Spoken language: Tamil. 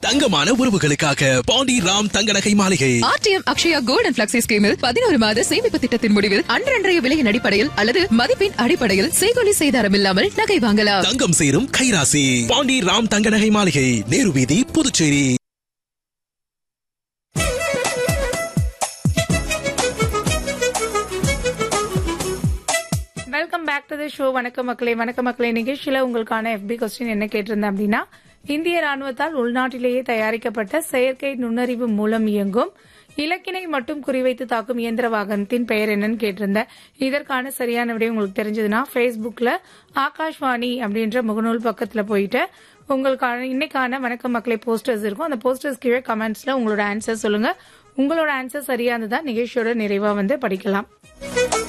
தங்கமான உறவுகளுக்காக பாண்டி ராம் தங்க நகை மாளிகை RTM Akshaya gold and flexi ஸ்கீமில் பதினோரு மாத சேமிப்பு திட்டத்தின் முடிவில் அன்றன்றைய விலையின் அடிப்படையில் அல்லது மதிப்பின் அடிப்படையில் செய்கொலி செய்தாரம் இல்லாமல் நகை வாங்கலாம் தங்கம் சேரும் கைராசி பாண்டி ராம் தங்க நகை மாளிகை நேரு வீதி Puducherry welcome back to the show வணக்கம் மக்களே வணக்கம் மக்களே நிகழ்ச்சியில உங்களுக்கான FB கொஸ்டின் என்ன கேட்டிருந்தேன் அப்படின்னா இந்திய ராணுவத்தால் உள்நாட்டிலேயே தயாரிக்கப்பட்ட செயற்கை நுண்ணறிவு மூலம் இயங்கும் இலக்கினை மட்டும் குறிவைத்து தாக்கும் இயந்திர வாகனத்தின் பெயர் என்னன்னு கேட்டிருந்தேன் இதற்கான சரியான விடை உங்களுக்கு தெரிஞ்சதுன்னா ஃபேஸ்புக்ல ஆகாஷ்வாணி அப்படின்ற முகநூல் பக்கத்துல போயிட்டு உங்களுக்கான இன்னைக்கான வணக்கம் மக்களே போஸ்டர்ஸ் இருக்கும் அந்த போஸ்டர்ஸ் கீழே கமெண்ட்ஸ்ல உங்களோட ஆன்சர் சொல்லுங்க உங்களோட ஆன்சர் சரியானதா நிகழ்ச்சியோட நிறைவா வந்து படிக்கலாம்